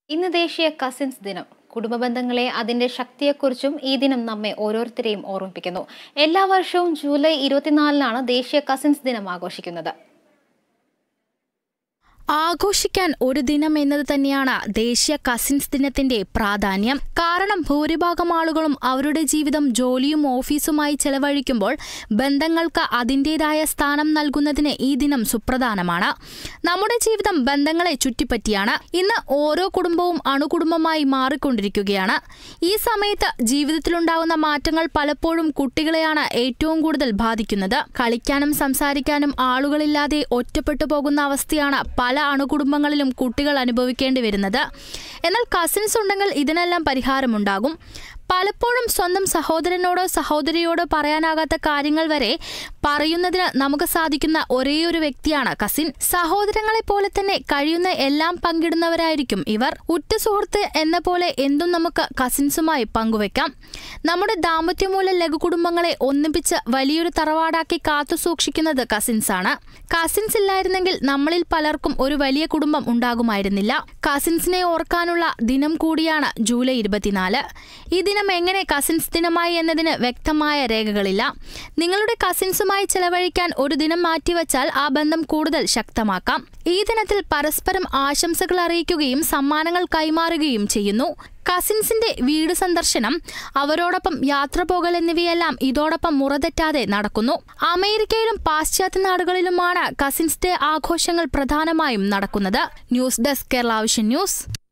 ഇന്ന് ദേശീയ കസിൻസ് ദിനം കുടുംബ ബന്ധങ്ങളെ അതിന്റെ ശക്തിയെക്കുറിച്ചും ഈ ദിനം നമ്മെ ഓരോരുത്തരെയും ഓർമ്മിപ്പിക്കുന്നു എല്ലാ വർഷവും ജൂലൈ ഇരുപത്തിനാലിനാണ് ദേശീയ കസിൻസ് ദിനം ആഘോഷിക്കുന്നത് ആഘോഷിക്കാൻ ഒരു ദിനം എന്നത് തന്നെയാണ് ദേശീയ കസിൻസ് ദിനത്തിന്റെ പ്രാധാന്യം കാരണം ഭൂരിഭാഗം ആളുകളും അവരുടെ ജീവിതം ജോലിയും ഓഫീസുമായി ചെലവഴിക്കുമ്പോൾ ബന്ധങ്ങൾക്ക് അതിൻ്റെതായ സ്ഥാനം നൽകുന്നതിന് ഈ ദിനം സുപ്രധാനമാണ് നമ്മുടെ ജീവിതം ബന്ധങ്ങളെ ചുറ്റിപ്പറ്റിയാണ് ഇന്ന് ഓരോ കുടുംബവും അണുകുടുംബമായി മാറിക്കൊണ്ടിരിക്കുകയാണ് ഈ സമയത്ത് ജീവിതത്തിലുണ്ടാകുന്ന മാറ്റങ്ങൾ പലപ്പോഴും കുട്ടികളെയാണ് ഏറ്റവും കൂടുതൽ ബാധിക്കുന്നത് കളിക്കാനും സംസാരിക്കാനും ആളുകളില്ലാതെ ഒറ്റപ്പെട്ടു പോകുന്ന അവസ്ഥയാണ് പല അണുകുടുംബങ്ങളിലും കുട്ടികൾ അനുഭവിക്കേണ്ടി വരുന്നത് എന്നാൽ കസിൻസ് ഉണ്ടെങ്കിൽ ഇതിനെല്ലാം പരിഹാരമുണ്ടാകും പലപ്പോഴും സ്വന്തം സഹോദരനോടോ സഹോദരിയോടോ പറയാനാകാത്ത കാര്യങ്ങൾ വരെ പറയുന്നതിന് നമുക്ക് സാധിക്കുന്ന ഒരേയൊരു വ്യക്തിയാണ് കസിൻ സഹോദരങ്ങളെ പോലെ തന്നെ കഴിയുന്ന എല്ലാം പങ്കിടുന്നവരായിരിക്കും ഇവർ ഉറ്റ സുഹൃത്ത് എന്ന പോലെ എന്തും നമുക്ക് കസിൻസുമായി പങ്കുവെക്കാം നമ്മുടെ ദാമ്പത്യമൂല ലഘുകുടുംബങ്ങളെ ഒന്നിപ്പിച്ച് വലിയൊരു തറവാടാക്കി കാത്തു സൂക്ഷിക്കുന്നത് കസിൻസ് ആണ് കസിൻസ് ഇല്ലായിരുന്നെങ്കിൽ നമ്മളിൽ പലർക്കും ഒരു വലിയ കുടുംബം ഉണ്ടാകുമായിരുന്നില്ല കസിൻസിനെ ഓർക്കാനുള്ള ദിനം കൂടിയാണ് ജൂലൈ ഇരുപത്തിനാല് ഈ ദിനം എങ്ങനെ കസിൻസ് ദിനമായി എന്നതിന് വ്യക്തമായ രേഖകളില്ല നിങ്ങളുടെ കസിൻസുമായി ചെലവഴിക്കാൻ ഒരു ദിനം മാറ്റിവെച്ചാൽ ആ ബന്ധം കൂടുതൽ ശക്തമാക്കാം ഈ ദിനത്തിൽ പരസ്പരം ആശംസകൾ അറിയിക്കുകയും സമ്മാനങ്ങൾ കൈമാറുകയും ചെയ്യുന്നു കസിൻസിന്റെ വീട് സന്ദർശനം അവരോടൊപ്പം യാത്ര പോകൽ എന്നിവയെല്ലാം ഇതോടൊപ്പം മുറതെറ്റാതെ നടക്കുന്നു അമേരിക്കയിലും പാശ്ചാത്യ നാടുകളിലുമാണ് കസിൻസ് ഡേ ആഘോഷങ്ങൾ പ്രധാനമായും നടക്കുന്നത് news desk Kerala vision news